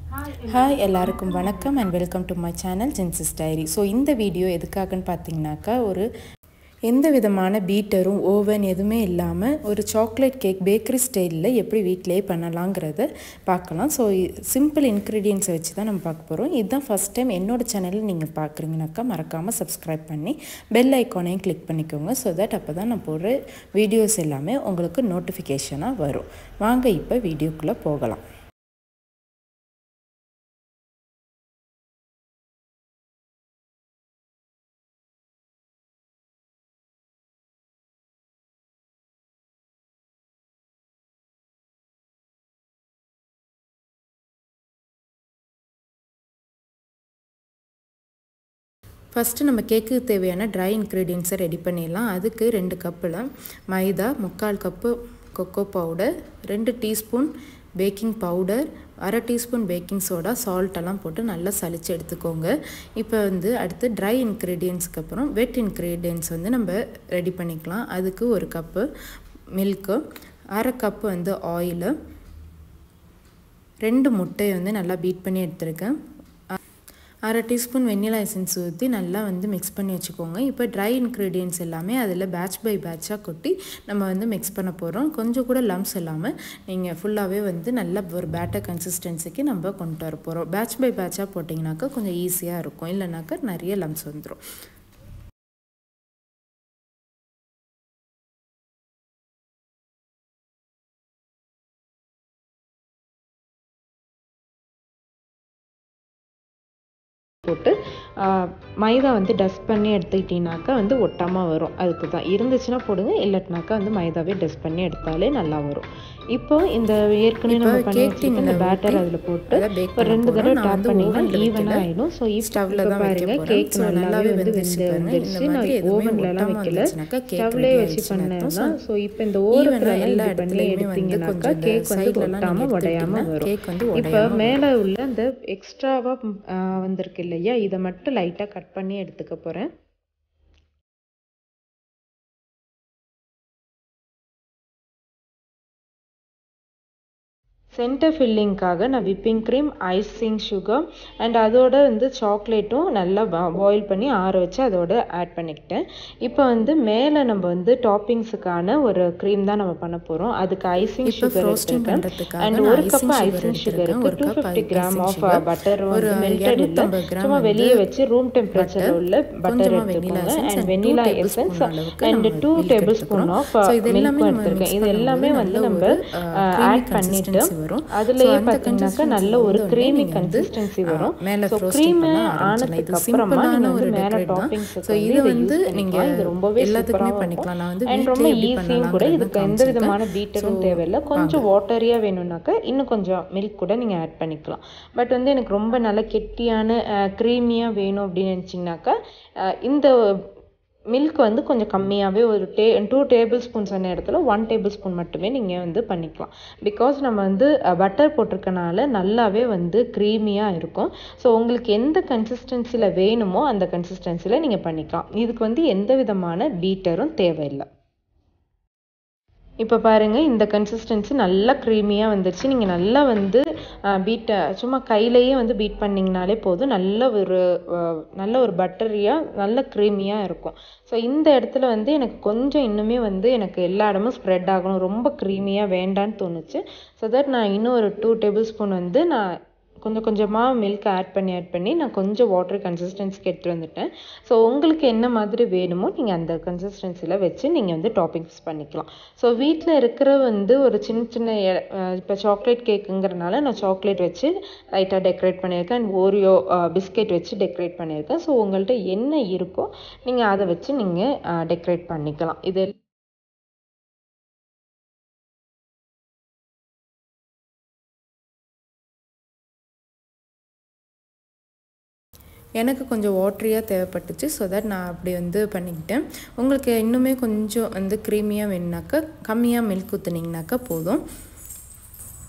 hi எல்லாருக்கும் வணக்கம் and welcome to my channel ஜென்சிஸ் டைரி ஸோ இந்த வீடியோ எதுக்காகன்னு பார்த்தீங்கன்னாக்கா ஒரு எந்த விதமான பீட்டரும் ஓவன் எதுவுமே இல்லாமல் ஒரு சாக்லேட் கேக் பேக்கரி ஸ்டைலில் எப்படி வீட்டிலேயே பண்ணலாங்கிறத பார்க்கலாம் ஸோ சிம்பிள் இன்க்ரீடியன்ஸை வச்சு தான் நம்ம பார்க்க போகிறோம் இதுதான் ஃபஸ்ட் டைம் என்னோட சேனலில் நீங்கள் பார்க்குறீங்கனாக்கா மறக்காமல் சப்ஸ்கிரைப் பண்ணி பெல் ஐக்கானையும் கிளிக் பண்ணிக்கோங்க ஸோ தட் அப்போ தான் நான் போடுற வீடியோஸ் எல்லாமே உங்களுக்கு நோட்டிஃபிகேஷனாக வரும் வாங்க இப்போ வீடியோக்குள்ளே போகலாம் ஃபஸ்ட்டு நம்ம கேக்குக்கு தேவையான ட்ரை இன்க்ரீடியன்ஸை ரெடி பண்ணிடலாம் அதுக்கு ரெண்டு கப்பில் மைதா முக்கால் கப்பு கொக்கோ பவுடர் ரெண்டு டீஸ்பூன் பேக்கிங் பவுடர் அரை டீஸ்பூன் பேக்கிங் சோடா சால்ட்டெல்லாம் போட்டு நல்லா சளிச்சு எடுத்துக்கோங்க இப்போ வந்து அடுத்து ட்ரை இன்க்ரீடியன்ஸ்க்கு அப்புறம் வெட் இன்க்ரீடியன்ஸ் வந்து நம்ம ரெடி பண்ணிக்கலாம் அதுக்கு ஒரு கப்பு மில்க்கு அரை கப்பு வந்து ஆயிலு ரெண்டு முட்டையை வந்து நல்லா பீட் பண்ணி எடுத்துருக்கேன் அரை டீஸ்பூன் வெண்ணிலா எசன்ஸ் ஊற்றி நல்லா வந்து மிக்ஸ் பண்ணி வச்சுக்கோங்க இப்போ ட்ரை இன்க்ரீடியன்ஸ் எல்லாமே அதில் பேட்ச் பை பேட்சாக கொட்டி நம்ம வந்து மிக்ஸ் பண்ண போகிறோம் கொஞ்சம் கூட லம்ஸ் இல்லாமல் நீங்கள் ஃபுல்லாகவே வந்து நல்ல ஒரு பேட்டர் கன்சிஸ்டன்சிக்கு நம்ம கொண்டு வர போகிறோம் பேட்ச் பை பேட்சாக போட்டிங்கனாக்கா கொஞ்சம் ஈஸியாக இருக்கும் இல்லைனாக்கா நிறைய லம்ஸ் வந்துடும் போட்டு மைதா வந்து டஸ்ட் பண்ணி எடுத்துக்கிட்டிங்கனாக்கா வந்து ஒட்டாமல் வரும் அதுக்கு தான் இருந்துச்சுன்னா போடுங்க இல்லாட்டினாக்கா வந்து மைதாவே டஸ்ட் பண்ணி எடுத்தாலே நல்லா வரும் இப்போ இந்த ஏற்கனவே நம்ம பண்ணி வச்சுருக்க இந்த பேட்டர் அதில் போட்டு ஒரு ரெண்டு தடவை டாப் பண்ணிங்கன்னா ஈவனாக ஆகிடும் ஸோ ஸ்டவ்ல தான் பாருங்க கேக் நல்லாவே வந்து வெந்து வந்துருச்சு நான் ஓவன்லலாம் வைக்கல ஸ்டவ்லேயே வச்சு பண்ணது தான் ஸோ இப்போ இந்த ஓவனில் எல்லா பண்ணி எடுத்தீங்கன்னாக்கா கேக் வந்து ஒட்டாமல் உடையாமல் வரும் இப்போ மேலே உள்ள அந்த எக்ஸ்ட்ராவாக வந்திருக்கு இல்லையா இதை மட்டும் லைட்டாக கட் பண்ணி எடுத்துக்க போகிறேன் சென்டர் ஃபில்லிங்க்காக நான் whipping cream icing sugar and அதோட வந்து சாக்லேட்டும் நல்லா பாயில் பண்ணி ஆற வச்சு அதோட ஆட் பண்ணிக்கிட்டேன் இப்போ வந்து மேலே நம்ம வந்து டாப்பிங்ஸுக்கான ஒரு க்ரீம் தான் நம்ம பண்ண போகிறோம் அதுக்கு ஐசிங் சுகர் எடுத்துருக்கேன் அண்ட் ஒரு கப் ஐசிங் சுகருக்கு two fifty gram of butter வந்து மெல்டட் இல்லை சும்மா வெளியே வச்சு ரூம் டெம்பரேச்சர் உள்ள பட்டர் எடுத்துக்கோங்க and vanilla essence and two tablespoon of milk எடுத்திருக்கேன் இது எல்லாமே வந்து நம்ம ஆட் பண்ணிட்டு வரும் அதுலயே பார்த்தீங்கன்னாக்கா நல்ல ஒரு கிரீமி கன்சிஸ்டன்சி வரும் ஸோ க்ரீம் ஆனதுக்கு அப்புறமா நீங்க வந்து மேல டாப்பிங்ஸ் ஸோ இது வந்து நீங்க இது ரொம்பவே எல்லாத்துக்குமே பண்ணிக்கலாம் நான் வந்து அண்ட் ரொம்ப ஈஸியும் கூட இதுக்கு எந்த விதமான பீட்டரும் தேவையில்லை கொஞ்சம் வாட்டரியா வேணும்னாக்கா இன்னும் கொஞ்சம் மில்க் கூட நீங்க ஆட் பண்ணிக்கலாம் பட் வந்து எனக்கு ரொம்ப நல்ல கெட்டியான க்ரீமியா வேணும் அப்படின்னு நினச்சிங்கனாக்கா இந்த மில்க் வந்து கொஞ்சம் கம்மியாகவே ஒரு டே டூ டேபிள் ஸ்பூன்ஸ் அந்த இடத்துல ஒன் டேபிள் ஸ்பூன் மட்டுமே நீங்கள் வந்து பண்ணிக்கலாம் பிகாஸ் நம்ம வந்து பட்டர் போட்டிருக்கனால நல்லாவே வந்து க்ரீமியாக இருக்கும் ஸோ உங்களுக்கு எந்த கன்சிஸ்டன்சியில் வேணுமோ அந்த கன்சிஸ்டன்சியில் நீங்கள் பண்ணிக்கலாம் இதுக்கு வந்து எந்த விதமான பீட்டரும் தேவையில்லை இப்போ பாருங்கள் இந்த கன்சிஸ்டன்சி நல்லா க்ரீமியாக வந்துருச்சு நீங்கள் நல்லா வந்து பீட்டை சும்மா கையிலையே வந்து பீட் பண்ணிங்கனாலே போதும் நல்ல ஒரு நல்ல ஒரு பட்டரியாக நல்ல க்ரீமியாக இருக்கும் ஸோ இந்த இடத்துல வந்து எனக்கு கொஞ்சம் இன்னுமே வந்து எனக்கு எல்லா இடமும் ஸ்ப்ரெட் ஆகணும் ரொம்ப க்ரீமியாக வேண்டான்னு தோணுச்சு ஸோ தட் நான் இன்னும் ஒரு டூ டேபிள் ஸ்பூன் வந்து நான் கொஞ்சம் கொஞ்சமாக மில்க் ஆட் பண்ணி ஆட் பண்ணி நான் கொஞ்சம் வாட்டர் கன்சிஸ்டன்சிக்கு எடுத்துகிட்டு வந்துட்டேன் ஸோ உங்களுக்கு என்ன மாதிரி வேணுமோ நீங்கள் அந்த கன்சிஸ்டன்சியில் வச்சு நீங்கள் வந்து டாப்பிங்ஸ் பண்ணிக்கலாம் ஸோ வீட்டில் இருக்கிற வந்து ஒரு சின்ன சின்ன இப்போ சாக்லேட் கேக்குங்கிறனால நான் சாக்லேட் வச்சு லைட்டாக டெக்கரேட் பண்ணியிருக்கேன் அண்ட் ஓரியோ பிஸ்கெட் வச்சு டெக்கரேட் பண்ணியிருக்கேன் ஸோ உங்கள்கிட்ட என்ன இருக்கோ நீங்கள் அதை வச்சு நீங்கள் டெக்கரேட் பண்ணிக்கலாம் இது எனக்கு கொஞ்சம் வாட்ரியாக தேவைப்பட்டுச்சு ஸோ தட் நான் அப்படி வந்து பண்ணிக்கிட்டேன் உங்களுக்கு இன்னுமே கொஞ்சம் வந்து க்ரீமியாக வேணுனாக்கா கம்மியாக மில்க் ஊற்றுனீங்கனாக்கா போதும்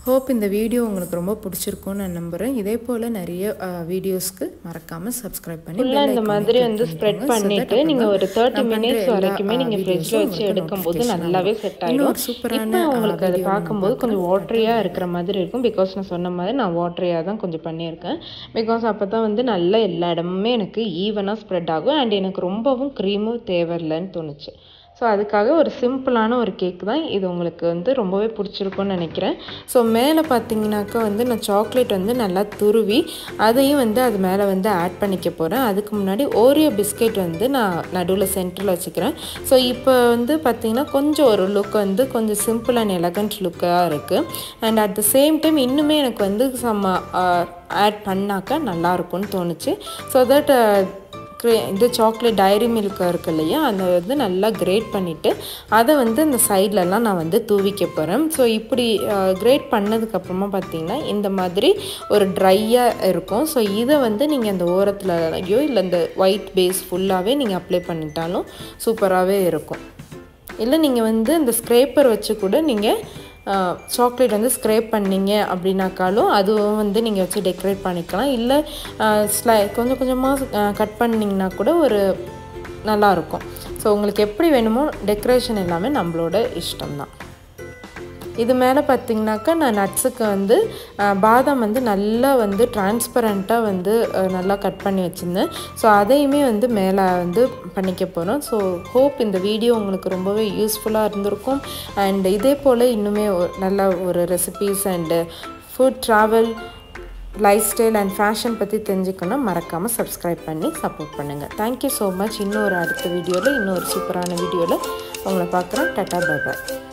ஹோப் இந்த வீடியோ உங்களுக்கு ரொம்ப பிடிச்சிருக்கும்னு நான் நம்புகிறேன் இதே போல் நிறைய வீடியோஸ்க்கு மறக்காமல் சப்ஸ்கிரைப் பண்ணி ஃபுல்லாக இந்த மாதிரி வந்து ஸ்ப்ரெட் பண்ணிட்டு நீங்கள் ஒரு தேர்ட்டி மினிட்ஸ் வரைக்குமே நீங்கள் ஃப்ரிட்ஜில் வச்சு எடுக்கும்போது நல்லாவே செட் ஆகிடும் இப்போ உங்களுக்கு அதை பார்க்கும்போது கொஞ்சம் வாட்டரியாக இருக்கிற மாதிரி இருக்கும் பிகாஸ் நான் சொன்ன மாதிரி நான் வாட்டரியாக தான் கொஞ்சம் பண்ணியிருக்கேன் பிகாஸ் அப்போ தான் வந்து நல்லா எல்லா இடமுமே எனக்கு ஈவனாக ஸ்ப்ரெட் ஆகும் அண்ட் எனக்கு ரொம்பவும் க்ரீமும் தேவையில்லைன்னு தோணுச்சு ஸோ அதுக்காக ஒரு சிம்பிளான ஒரு கேக் தான் இது உங்களுக்கு வந்து ரொம்பவே பிடிச்சிருக்கும்னு நினைக்கிறேன் ஸோ மேலே பார்த்தீங்கன்னாக்கா வந்து நான் சாக்லேட் வந்து நல்லா துருவி அதையும் வந்து அது மேலே வந்து ஆட் பண்ணிக்க போகிறேன் அதுக்கு முன்னாடி ஓரியோ பிஸ்கெட் வந்து நான் நடுவில் சென்டரில் வச்சுக்கிறேன் ஸோ இப்போ வந்து பார்த்திங்கன்னா கொஞ்சம் ஒரு லுக் வந்து கொஞ்சம் சிம்பிள் அண்ட் எலகண்ட் லுக்காக இருக்குது and at the same time இன்னுமே எனக்கு வந்து சம்ம ஆட் பண்ணாக்கா நல்லாயிருக்கும்னு தோணுச்சு ஸோ தட் க்ரே இது சாக்லேட் டைரி மில்க் இருக்கு இல்லையா அதை வந்து நல்லா கிரேட் பண்ணிவிட்டு அதை வந்து இந்த சைட்லலாம் நான் வந்து தூவிக்க போகிறேன் ஸோ இப்படி கிரேட் பண்ணதுக்கப்புறமா பார்த்தீங்கன்னா இந்த மாதிரி ஒரு ட்ரையாக இருக்கும் ஸோ இதை வந்து நீங்கள் அந்த ஓரத்துலையோ இல்லை இந்த ஒயிட் பேஸ் ஃபுல்லாகவே நீங்கள் அப்ளை பண்ணிட்டாலும் சூப்பராகவே இருக்கும் இல்லை நீங்கள் வந்து இந்த ஸ்க்ரேப்பர் வச்சு கூட நீங்கள் சாக்லேட் வந்து ஸ்க்ரேப் பண்ணிங்க அப்படின்னாக்காலும் அதுவும் வந்து நீங்கள் வச்சு டெக்கரேட் பண்ணிக்கலாம் இல்லை ஸ்லை கொஞ்சம் கொஞ்சமாக கட் பண்ணிங்கன்னா கூட ஒரு நல்லாயிருக்கும் ஸோ உங்களுக்கு எப்படி வேணுமோ டெக்கரேஷன் எல்லாமே நம்மளோட இஷ்டம்தான் இது மேலே பார்த்திங்கனாக்கா நான் நட்ஸுக்கு வந்து பாதாம் வந்து நல்லா வந்து டிரான்ஸ்பரண்ட்டாக வந்து நல்லா கட் பண்ணி வச்சுருந்தேன் ஸோ அதையுமே வந்து மேலே வந்து பண்ணிக்க போகிறோம் ஸோ ஹோப் இந்த வீடியோ உங்களுக்கு ரொம்பவே யூஸ்ஃபுல்லாக இருந்திருக்கும் அண்ட் இதே போல் இன்னுமே நல்ல ஒரு recipes and food travel lifestyle and fashion பற்றி தெரிஞ்சுக்கணும் மறக்காமல் சப்ஸ்கிரைப் பண்ணி சப்போர்ட் பண்ணுங்கள் தேங்க்யூ ஸோ மச் இன்னொரு அடுத்த வீடியோவில் இன்னொரு சூப்பரான வீடியோவில் உங்களை பார்க்குறேன் டட்டா பாய் பாய்